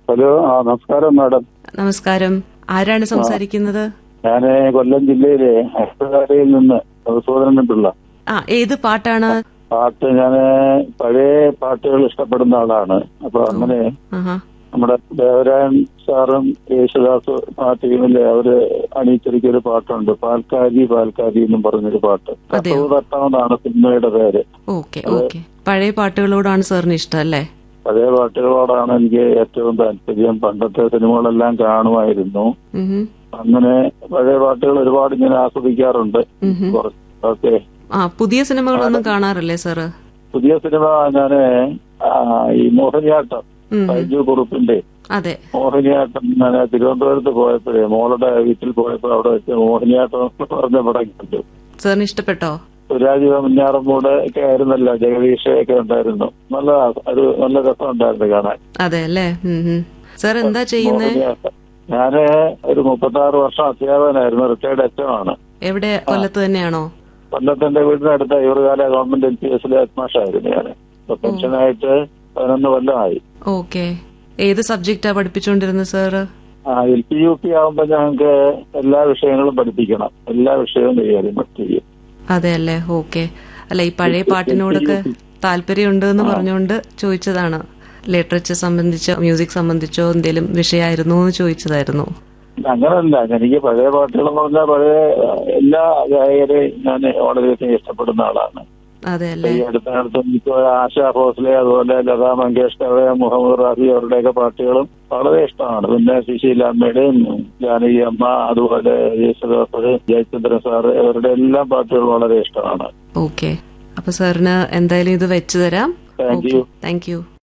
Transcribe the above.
Hello ആ നമസ്കാരം madam നമസ്കാരം ആരാണ് സംസാരിക്കുന്നത് ഞാൻ കൊല്ലം ജില്ലയിലെ ഹസ്തകാരയിൽ നിന്ന് മധുസൂദനൻ പിള്ള ആ ഏത് പാട്ടാണ് പാട്ട് ഞാൻ പഴയ പാട്ടുകൾ ഇഷ്ടപ്പെടുന്ന ആളാണ് അപ്പൊ അങ്ങനെ ആഹാ നമ്മുടെ ദേവരായൻ സാറും യേശുദാസും ആ ടീമിലെ അവര് അണിയിച്ചൊരുക്കിയ ഒരു പാട്ടുണ്ട് പാൽക്കാരി പാൽക്കാരി എന്നും പറഞ്ഞൊരു പാട്ട് അതെയോ? തട്ടവ് തട്ടാമെന്നാണ് സിനിമയുടെ പേര് ഓക്കെ ഓക്കെ പഴയ പാട്ടുകളോടാണ് സാറിന് ഇഷ്ടം അല്ലേ പഴയ പാട്ടുകളോടാണ് എനിക്ക് ഏറ്റവും താല്പര്യം പണ്ടത്തെ സിനിമകളെല്ലാം കാണുമായിരുന്നു ഉഹും. അങ്ങനെ പഴയ പാട്ടുകൾ ഒരുപാട് ഞാൻ ആസ്വദിക്കാറുണ്ട് ഉഹും. കുറച്ച് ഓക്കെ ആ പുതിയ സിനിമകളൊന്നും കാണാറില്ലേ സാറ് പുതിയ സിനിമ ഞാന് ആ, ഈ മോഹിനിയാട്ടം ഉം. ബൈജു കുറുപ്പിന്റെ അതെ മോഹിനിയാട്ടം ഞാൻ തിരുവനന്തപുരത്ത് പോയപ്പോഴേ മോളുടെ വീട്ടിൽ പോയപ്പോൾ അവിടെ വെച്ച് മോഹിനിയാട്ടം എന്ന് പറഞ്ഞ പടം കണ്ടു സാറിന് ഇഷ്ടപ്പെട്ടോ സുരാജ് മുന്നാറമ്മൂടെ ഒക്കെ ആയിരുന്നല്ലോ ജഗദീഷ് ഒക്കെ ഉണ്ടായിരുന്നു നല്ല ഒരു നല്ല രസം ഉണ്ടായിരുന്നു കാണാൻ അതെ അല്ലേ സാർ എന്താ ചെയ്യുന്നേ മോഹിനിയാട്ടം ഞാന് ഒരു മുപ്പത്തി ആറ് വർഷം അധ്യാപകനായിരുന്നു റിട്ടയർഡ് അച്ഛനാണ് എവിടെ കൊല്ലത്ത് തന്നെയാണോ കൊല്ലത്തിന്റെ വീടിനടുത്ത ഇവർകാല ഗവൺമെന്റ് എൽ പി എസിലെ ഹെഡ്മാഷായിരുന്നു ഞാൻ ഇപ്പൊ പെൻഷനായിട്ട് പതിനൊന്ന് കൊല്ലമായി ഓക്കെ ഏത് സബ്ജക്റ്റാ പഠിപ്പിച്ചുകൊണ്ടിരുന്നത് സാറ് ആ എൽ പി യു പി ആവുമ്പോ ഞങ്ങൾക്ക് എല്ലാ വിഷയങ്ങളും പഠിപ്പിക്കണം എല്ലാ വിഷയവും കൈകാര്യം ചെയ്യും അതെ അല്ലേ ഓക്കെ അല്ല ഈ പഴയ പാട്ടിനോടൊക്കെ താല്പര്യമുണ്ട് എന്ന് പറഞ്ഞുകൊണ്ട് ചോദിച്ചതാണ് ലിറ്ററേച്ചർ സംബന്ധിച്ചോ മ്യൂസിക് സംബന്ധിച്ചോ എന്തെങ്കിലും വിഷയമായിരുന്നു എന്ന് ചോദിച്ചതായിരുന്നു അങ്ങനല്ല എനിക്ക് പഴയ പാട്ടുകൾ എന്ന് പറഞ്ഞാൽ പഴയ ആ, എല്ലാ ഗായകരെയും ഞാൻ വളരെയധികം ഇഷ്ടപ്പെടുന്ന ആളാണ് അതെ അല്ലേ ഈ അടുത്ത കാലത്ത് എനിക്ക് ആശാ ഭോസ്ലെ അതുപോലെ ലതാ മങ്കേഷ്കർ മുഹമ്മദ് റാഫി അവരുടെയൊക്കെ പാട്ടുകളും വളരെ ഇഷ്ടമാണ് പിന്നെ സുശീലാമ്മയുടെയും ജാനകി അമ്മ അതുപോലെ യേശുദാസ് ജയചന്ദ്രൻ സാറ് അവരുടെ എല്ലാ പാട്ടുകളും വളരെ ഇഷ്ടമാണ് ഓക്കെ അപ്പൊ സാറിന് എന്തായാലും ഇത് വെച്ചു തരാം താങ്ക് യു താങ്ക് യു